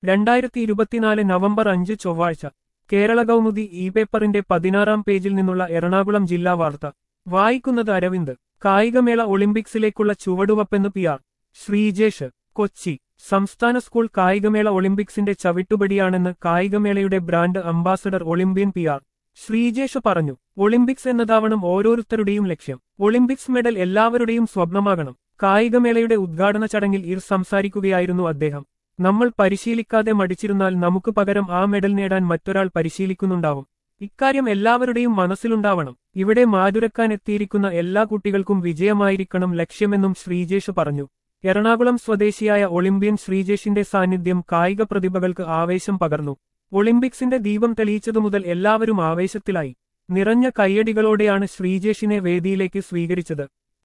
രണ്ടായിരത്തി ഇരുപത്തിനാല് നവംബർ അഞ്ച് ചൊവ്വാഴ്ച കേരള കൗമുദി ഇ പേപ്പറിന്റെ പതിനാറാം പേജിൽ നിന്നുള്ള എറണാകുളം ജില്ലാ വാർത്ത വായിക്കുന്നത് അരവിന്ദ് കായികമേള ഒളിമ്പിക്സിലേക്കുള്ള ചുവടുവപ്പെന്ന് പി ആർ ശ്രീജേഷ് കൊച്ചി സംസ്ഥാന സ്കൂൾ കായികമേള ഒളിമ്പിക്സിന്റെ ചവിട്ടുപടിയാണെന്ന് കായികമേളയുടെ brand ambassador olympian P R Sreejesh പറഞ്ഞു ഒളിമ്പിക്സ് എന്നതാവണം ഓരോരുത്തരുടെയും ലക്ഷ്യം ഒളിമ്പിക്സ് മെഡൽ എല്ലാവരുടെയും സ്വപ്നമാകണം കായികമേളയുടെ ഉദ്ഘാടന ചടങ്ങിൽ ഇർ സംസാരിക്കുകയായിരുന്നു അദ്ദേഹം നമ്മൾ പരിശീലിക്കാതെ മടിച്ചിരുന്നാൽ നമുക്ക് പകരം ആ മെഡൽ നേടാൻ മറ്റൊരാൾ പരിശീലിക്കുന്നുണ്ടാവും ഇക്കാര്യം എല്ലാവരുടെയും മനസ്സിലുണ്ടാവണം ഇവിടെ മാതുരക്കാൻ എത്തിയിരിക്കുന്ന എല്ലാ കുട്ടികൾക്കും വിജയമായിരിക്കണം ലക്ഷ്യമെന്നും ശ്രീജേഷ് പറഞ്ഞു എറണാകുളം സ്വദേശിയായ ഒളിമ്പ്യൻ ശ്രീജേഷിന്റെ സാന്നിധ്യം കായിക പ്രതിഭകൾക്ക് ആവേശം പകർന്നു ഒളിമ്പിക്സിന്റെ ദീപം തെളിയിച്ചതു മുതൽ എല്ലാവരും ആവേശത്തിലായി നിറഞ്ഞ കയ്യടികളോടെയാണ് ശ്രീജേഷിനെ വേദിയിലേക്ക് സ്വീകരിച്ചത്